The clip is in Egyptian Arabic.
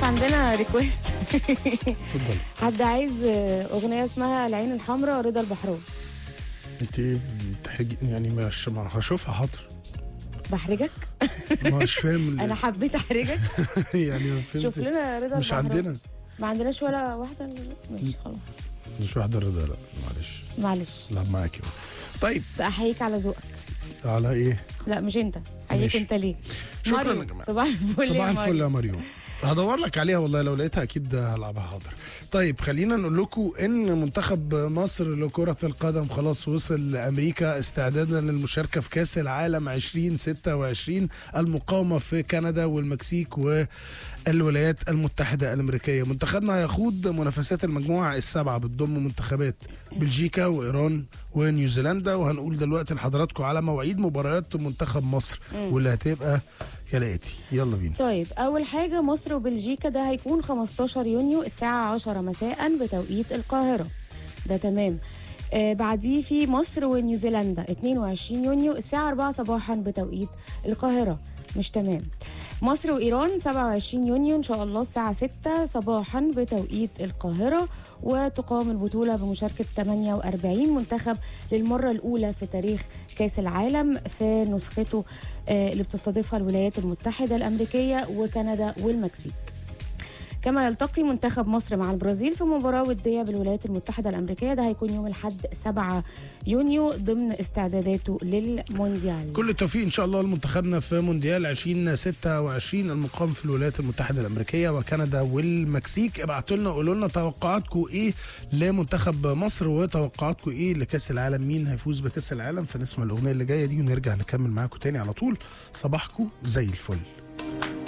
بس عندنا ريكويست اتفضل حد عايز اغنيه اسمها العين الحمراء رضا البحراوي انت بتحرج يعني مش ما هشوفها حاضر بحرجك مش فاهم انا حبيت احرجك يعني ما شوف فهمت لنا رضا مش البحراوي. عندنا ما عندناش ولا واحده ماشي خلاص مش واحده رضا لا معلش معلش لا معاكي طيب بس احييك على ذوقك على ايه لا مش انت احييك ماشي. انت ليه شكراً مريم. يا جماعة. صباح الفل صباح يا الفل مريم. يا مريم هدور لك عليها والله لو لقيتها اكيد هلعبها حاضر طيب خلينا نقول لكم ان منتخب مصر لكرة القدم خلاص وصل لامريكا استعدادا للمشاركة في كاس العالم 2026 المقامة في كندا والمكسيك والولايات المتحدة الامريكية منتخبنا هيخوض منافسات المجموعة السبعة بتضم منتخبات بلجيكا وايران ونيوزيلندا وهنقول دلوقتي لحضراتكم على مواعيد مباريات منتخب مصر واللي هتبقى كالاتي يلا بينا طيب اول حاجه مصر وبلجيكا ده هيكون 15 يونيو الساعه 10 مساء بتوقيت القاهره ده تمام آه بعديه في مصر ونيوزيلندا 22 يونيو الساعه 4 صباحا بتوقيت القاهره مش تمام مصر وايران 27 يونيو ان شاء الله الساعه 6 صباحا بتوقيت القاهره وتقام البطوله بمشاركه 48 منتخب للمره الاولى في تاريخ كاس العالم في نسخته آه، اللي بتستضيفها الولايات المتحده الامريكيه وكندا والمكسيك كما يلتقي منتخب مصر مع البرازيل في مباراة ودية بالولايات المتحدة الأمريكية ده هيكون يوم الأحد 7 يونيو ضمن استعداداته للمونديال كل التوفيق ان شاء الله لمنتخبنا في مونديال 2026 المقام في الولايات المتحده الامريكيه وكندا والمكسيك ابعتوا لنا قولوا لنا توقعاتكم ايه لمنتخب مصر وتوقعاتكم ايه لكاس العالم مين هيفوز بكاس العالم فنسمع الاغنيه اللي جايه دي ونرجع نكمل معاكم تاني على طول صباحكم زي الفل